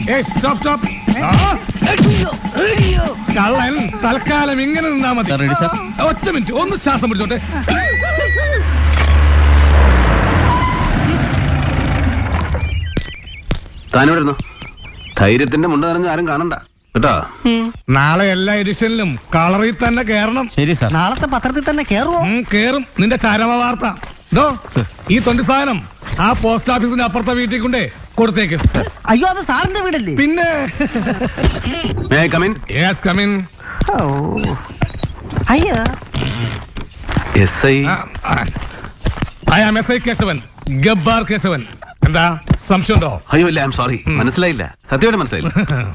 ഏയ് stop stop കള്ളൻ തൽക്കാലം ഇങ്ങനെ നിന്നാ മതി Sir, ready, sir? ഒറ്റ മിനിറ്റ് ഒന്ന് ശ്വാസം പിടിച്ചോട്ടെ താനിവിടുന്നു ധൈര്യത്തിന്റെ മുണ്ട് നിറഞ്ഞ ആരും കാണണ്ട കേട്ടോ നാളെ എല്ലാ എഡിഷനിലും കളറിൽ തന്നെ കേറണം ശരി സാർ നാളത്തെ പത്രത്തിൽ തന്നെ കേറുവോ ഉം, കേറും നിന്റെ ചരമ വാർത്ത ഡോ ഈ തൊണ്ടി സാധനം ആ പോസ്റ്റ് ഓഫീസിന്റെ അപ്പുറത്തെ വീട്ടിൽ കൊണ്ടേ കൊടുത്തേക്ക് അയ്യോ അത് സാറിന്റെ വീടല്ലേ പിന്നെ മേ കമിൻ യെസ് കമിൻ ഓ അയ്യോ S I I am S I Keshavan Gabbar Keshavan എന്താ സംശയമുണ്ടോ അയ്യോ ഇല്ല ഐ എം സോറി മനസ്സിലായില്ല സത്യമായിട്ട് മനസ്സിലായില്ല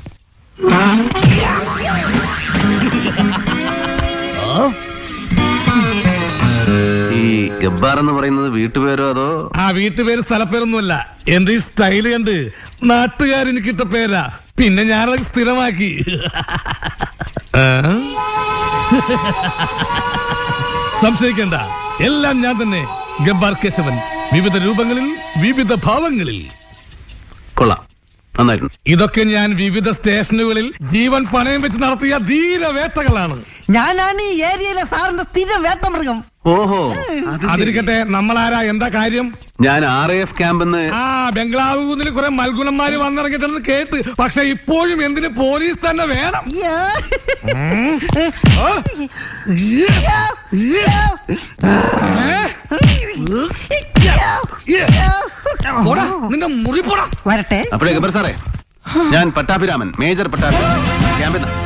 ഈ ഗബ്ബാർ എന്ന് പറയുന്നത് വീട്ടുപേരോ അതോ ആ വീട്ടുപേര് സ്ഥലപ്പേരൊന്നുമല്ല എന്റെ ഈ സ്റ്റൈല് കണ്ട് നാട്ടുകാരെനിക്ക് ഇട്ട പേരാ പിന്നെ ഞാനത് സ്ഥിരമാക്കി ആ? സംശയിക്കണ്ട എല്ലാം ഞാൻ തന്നെ ഗബ്ബാർ കേശവൻ വിവിധ രൂപങ്ങളിൽ വിവിധ ഭാവങ്ങളിൽ കൊള്ളാം നന്നായിരുന്നു ഇതൊക്കെ ഞാൻ വിവിധ സ്റ്റേഷനുകളിൽ ജീവൻ പണയം വെച്ച് നടത്തിയ ധീരവേട്ടകളാണ് ഞാനാണ് ഈ ഏരിയയിലെ സാറിന്റെ സ്ഥിരം വേട്ടമൃഗം ഓഹോ അത് ശരി. അതിരിക്കട്ടെ നമ്മളാരാ എന്താ കാര്യം ഞാൻ ആർ എഫ് ക്യാമ്പെന്ന് ആ ബംഗ്ലാവ് കുന്നിൽ കുറെ മൽഗുണന്മാര് വന്നിറങ്ങിയിട്ടെന്ന് കേട്ട് പക്ഷെ ഇപ്പോഴും എന്തിന് പോലീസ് തന്നെ വേണം അയ്യോ. ഉം. ആ. ഏ? പോടാ, നിന്റെ മുറി പോടാ വരട്ടെ അപ്പോഴേ ഗബ്ബർ സാറേ ഞാൻ പട്ടാഭിരാമൻ മേജർ പട്ടാഭിരാമൻ ക്യാമ്പിൽ നിന്ന്.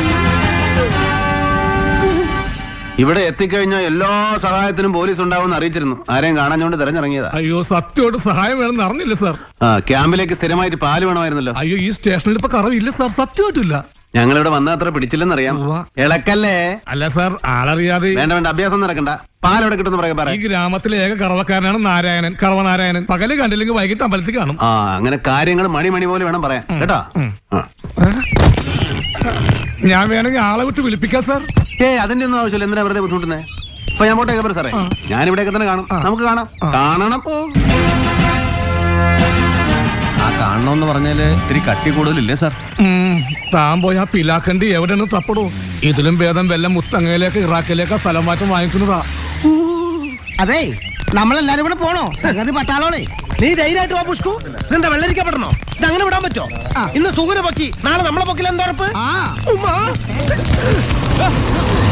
ഇവിടെ എത്തിക്കഴിഞ്ഞാൽ എല്ലാ സഹായത്തിനും പോലീസ് ഉണ്ടാവുമെന്ന് അറിയിച്ചിരുന്നു ആരെയും കാണാഞ്ഞോണ്ട് തെരഞ്ഞിറങ്ങിയതാ അയ്യോ സത്യമായിട്ട് സഹായം വേണമെന്ന് അറിഞ്ഞില്ല സാർ ആ ക്യാമ്പിലേക്ക് സ്ഥിരമായിട്ട് പാല് വേണമായിരുന്നല്ലോ അയ്യോ ഈ സ്റ്റേഷനിൽ ഇപ്പൊ കറവില്ല സാർ സത്യമായിട്ടില്ല ഞങ്ങളിവിടെ വന്ന അത്ര പിടിച്ചില്ലെന്നറിയാം ഉവ്വ. ഇളക്കല്ലേ അല്ല സാർ ആളറിയാതെ വേണ്ട വേണ്ട അഭ്യാസം നടക്കണ്ട പാൽ എവിടെ കിട്ടുന്ന പറയാ ഈ പറയാം ഗ്രാമത്തിലെ ഏക കറവക്കാരനാണ് നാരായണൻ കറവ നാരായണൻ പകല് കണ്ടില്ലെങ്കിൽ വൈകിട്ട് അമ്പലത്തിൽ കാണും ആ അങ്ങനെ കാര്യങ്ങൾ മണി മണി പോലെ വേണം പറയാൻ കേട്ടോ ഉം. ആ. ഞാൻ വേണമെങ്കിൽ ആളെ വിട്ട് വിളിപ്പിക്കാം സാർ ഏയ് അതിന്റെ ഒന്നും ആവശ്യമില്ല എന്തിനാ വെറുതെ ബുദ്ധിമുട്ടുന്നേ ഇപ്പൊ ഞാൻ പോട്ടെ ഗബ്ബർ സാറേ ഞാൻ ഇവിടെയൊക്കെ തന്നെ കാണും നമുക്ക് കാണാം കാണണം ആ കാണണമെന്ന് പറഞ്ഞാല് ഇത്തിരി കട്ടി കൂടുതലില്ലേ സാർ ഉം, താൻ പോയി ആ പിലാക്കണ്ടി എവിടെയാണ് തപ്പടോ ഇതിലും ഭേദം വല്ല മുത്തങ്ങയിലേക്ക് ഇറാഖിലേക്ക് സ്ഥലം മാറ്റം വാങ്ങിക്കുന്നതാ അതെ നമ്മളെല്ലാരും കൂടെ പോണോ സംഗതി പട്ടാളോടെ നീ ധൈര്യമായിട്ട് വാ പുഷ്കു ഇതെന്താ വെള്ളരിക്കപ്പെടണോ ഇത് അങ്ങനെ വിടാൻ പറ്റോ ഇന്ന് സുഗുന പൊക്കി നാളെ നമ്മളെ പൊക്കിൽ എന്താ ഉറപ്പ് ആ ഉമ്മാ.